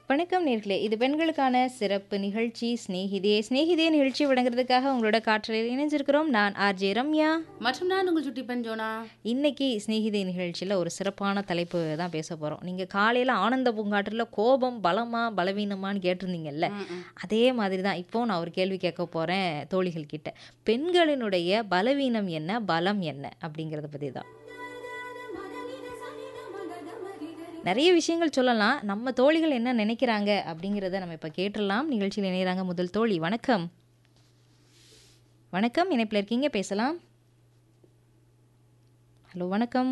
வணக்கம் நேர்களே இது பெண்களுக்கான சிறப்பு நிகழ்ச்சி ஸ்நேகிதே ஸ்நேகிதே நிகழ்ச்சி வழங்குறதுக்காக உங்களோட காற்றலையில் இணைஞ்சிருக்கிறோம் நான் ஆர்ஜே ரம்யா மற்றும் நான் உங்கள் சுட்டி பெண் ஜோனா இன்னைக்கு ஸ்நேகிதே நிகழ்ச்சியில் ஒரு சிறப்பான தலைப்பு தான் பேச போகிறோம் நீங்கள் காலையில் ஆனந்த பூங்காற்றில் கோபம் பலமா பலவீனமான்னு கேட்டிருந்தீங்கல்ல அதே மாதிரி தான் இப்போ நான் ஒரு கேள்வி கேட்க போகிறேன் தோழிகள் கிட்ட பெண்களினுடைய பலவீனம் என்ன பலம் என்ன அப்படிங்கிறத பற்றி தான் நிறைய விஷயங்கள் சொல்லலாம் நம்ம தோழிகள் என்ன நினைக்கிறாங்க அப்படிங்கிறத நம்ம இப்போ கேட்டுடலாம் நிகழ்ச்சியில் இணைகிறாங்க முதல் தோழி வணக்கம் வணக்கம் இணைப்பில் இருக்கீங்க பேசலாம் ஹலோ வணக்கம்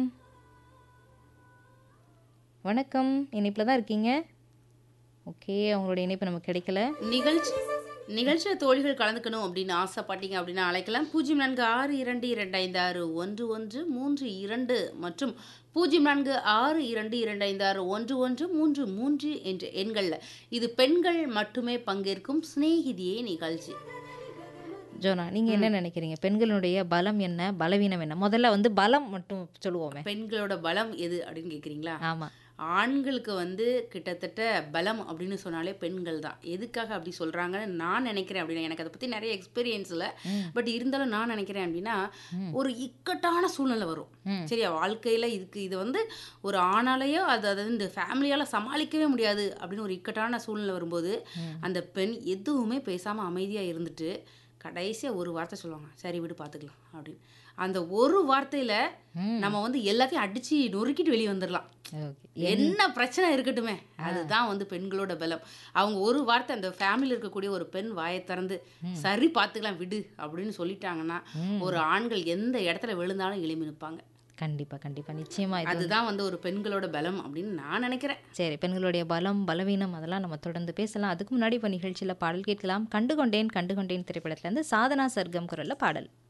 வணக்கம் இணைப்பில் தான் இருக்கீங்க ஓகே அவங்களோட இணைப்பு நமக்கு கிடைக்கல நிகழ்ச்சி நிகழ்ச்சியில் தோழிகள் கலந்துக்கணும் அப்படின்னு ஆசைப்பட்டீங்க அப்படின்னா அழைக்கலாம் பூஜ்ஜியம் நான்கு ஆறு இரண்டு இரண்டு ஐந்து ஆறு ஒன்று ஒன்று மூன்று இரண்டு மற்றும் பூஜ்ஜியம் நான்கு ஆறு இரண்டு இரண்டு ஐந்து ஆறு ஒன்று ஒன்று மூன்று மூன்று என்ற எண்களில் இது பெண்கள் மட்டுமே பங்கேற்கும் சிநேகிதியே நிகழ்ச்சி ஜோனா நீங்கள் என்ன நினைக்கிறீங்க பெண்களுடைய பலம் என்ன பலவீனம் என்ன முதல்ல வந்து பலம் மட்டும் சொல்லுவோமே பெண்களோட பலம் எது அப்படின்னு கேட்குறீங்களா ஆமாம் ஆண்களுக்கு வந்து கிட்டத்தட்ட பலம் அப்படின்னு சொன்னாலே பெண்கள் தான் எதுக்காக அப்படி சொல்கிறாங்கன்னு நான் நினைக்கிறேன் அப்படின்னா எனக்கு அதை பற்றி நிறைய எக்ஸ்பீரியன்ஸ் இல்லை பட் இருந்தாலும் நான் நினைக்கிறேன் அப்படின்னா ஒரு இக்கட்டான சூழ்நிலை வரும் ம். சரியா வாழ்க்கையில் இதுக்கு இது வந்து ஒரு ஆணாலேயோ அது அதாவது இந்த ஃபேமிலியால் சமாளிக்கவே முடியாது அப்படின்னு ஒரு இக்கட்டான சூழ்நிலை வரும்போது அந்த பெண் எதுவுமே பேசாமல் அமைதியாக இருந்துட்டு கடைசியாக ஒரு வார்த்தை சொல்லுவாங்க சரி விடு பார்த்துக்கலாம் அப்படின்னு அந்த ஒரு வார்த்தையில் ம். நம்ம வந்து எல்லாத்தையும் அடித்து நொறுக்கிட்டு வெளியே வந்துடலாம் ஓகே என்ன பிரச்சனை இருக்கட்டுமே அதுதான் வந்து பெண்களோட பலம் அவங்க ஒரு வார்த்தை அந்த ஃபேமிலியில் இருக்கக்கூடிய ஒரு பெண் வாயை திறந்து சரி பார்த்துக்கலாம் விடு அப்படின்னு சொல்லிட்டாங்கன்னா ஒரு ஆண்கள் எந்த இடத்துல விழுந்தாலும் எழுப்பி நிற்பாங்க கண்டிப்பாக கண்டிப்பாக நிச்சயமாக இது அதுதான் வந்து ஒரு பெண்களோட பலம் அப்படின்னு நான் நினைக்கிறேன் சரி பெண்களுடைய பலம் பலவீனம் அதெல்லாம் நம்ம தொடர்ந்து பேசலாம் அதுக்கு முன்னாடி இப்போ நிகழ்ச்சியில் பாடல் கேட்கலாம் கண்டுகொண்டேன் கண்டுகொண்டேன் திரைப்படத்துலேருந்து சாதனா சர்க்கம் குரலில் பாடல்